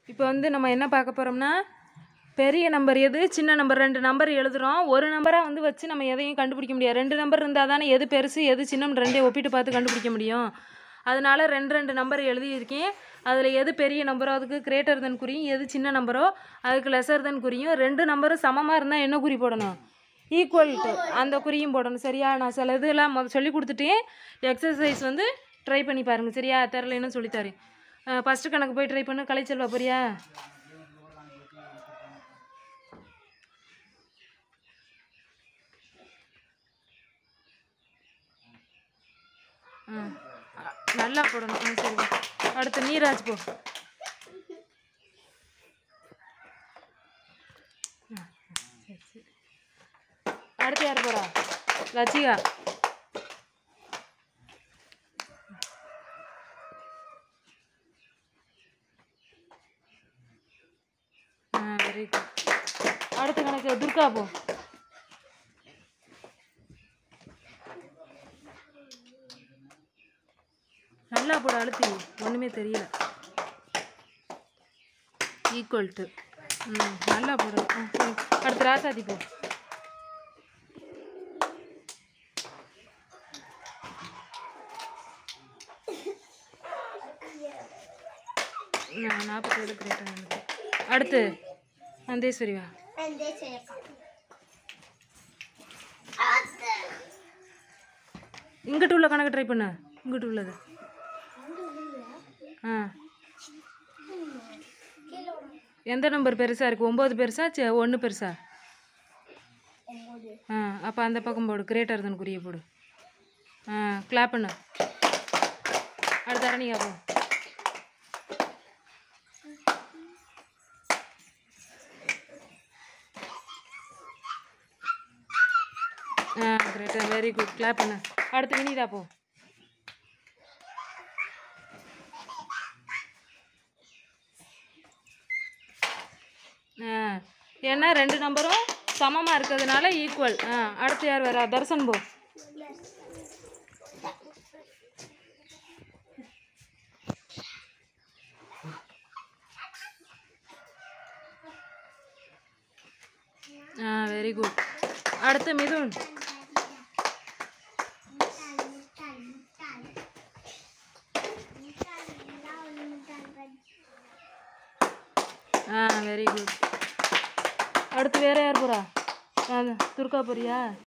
இப்போ வந்து நம்ம என்ன பார்க்க போகிறோம்னா பெரிய நம்பர் எது சின்ன நம்பர் ரெண்டு நம்பர் எழுதுகிறோம் ஒரு நம்பராக வந்து வச்சு நம்ம எதையும் கண்டுபிடிக்க முடியாது ரெண்டு நம்பர் இருந்தால் தானே எது பெருசு எது சின்னம் ரெண்டே ஒப்பிட்டு பார்த்து கண்டுபிடிக்க முடியும் அதனால ரெண்டு ரெண்டு நம்பர் எழுதியிருக்கேன் அதில் எது பெரிய நம்பரோ அதுக்கு கிரேட்டர் தன் குறியும் எது சின்ன நம்பரோ அதுக்கு லெசர் தன் குறியும் ரெண்டு நம்பரும் சமமாக இருந்தால் என்ன குறி போடணும் ஈக்குவல் அந்த குறியும் போடணும் சரியா நான் சில இதெல்லாம் மொத சொல்லி கொடுத்துட்டேன் எக்ஸசைஸ் வந்து ட்ரை பண்ணி பாருங்கள் சரியா தெரிலன்னு சொல்லித்தரேன் ஃபஸ்ட்டு கணக்கு போய் ட்ரை பண்ணு கலைச்செல்வா போறியா ஆ அ- நல்லா போடணும் ஆ சரி அடுத்து நீராஜ் போ ஆ, சரி சரி அடுத்து யார் போகிறா லட்சிகா ஆ வெரி குட் அடுத்த கணக்கு துர்கா போ நல்லா போட அழுத்தி ஒன்றுமே தெரியல ஈக்குவல் டு ம் நல்லா போடு ம் சரி. அடுத்து ராசாதி போ நாற்பத்தேழு கிரேட்டர் அடுத்து நந்தேஸ்வரி வா இங்கிட்டு உள்ள கணக்கு ட்ரை பண்ணு இங்கிட்டு உள்ளது ஆ எந்த நம்பர் பெருசாக இருக்குது ஒம்பது பெருசா சே ஒன்று பெருசா ஆ அப்போ அந்த பக்கம் போடு கிரேட்டர் தன் குறிய போடு ஆ கிளாப் பண்ணு அடுத்த அரணிகா போ ஆ கிரேட்டர் வெரி குட் கிளாப் பண்ணு அடுத்து வினிதா போ ஆ ஏன்னா ரெண்டு நம்பரும் சமமாக இருக்கிறதுனால ஈக்குவல் ஆ அடுத்து யார் வரா தர்சன் போ ஆ வெரி குட் அடுத்து மிதுன் ஆ வெரி குட் அடுத்து வேற யார் போறா ஆ துர்கா போறியா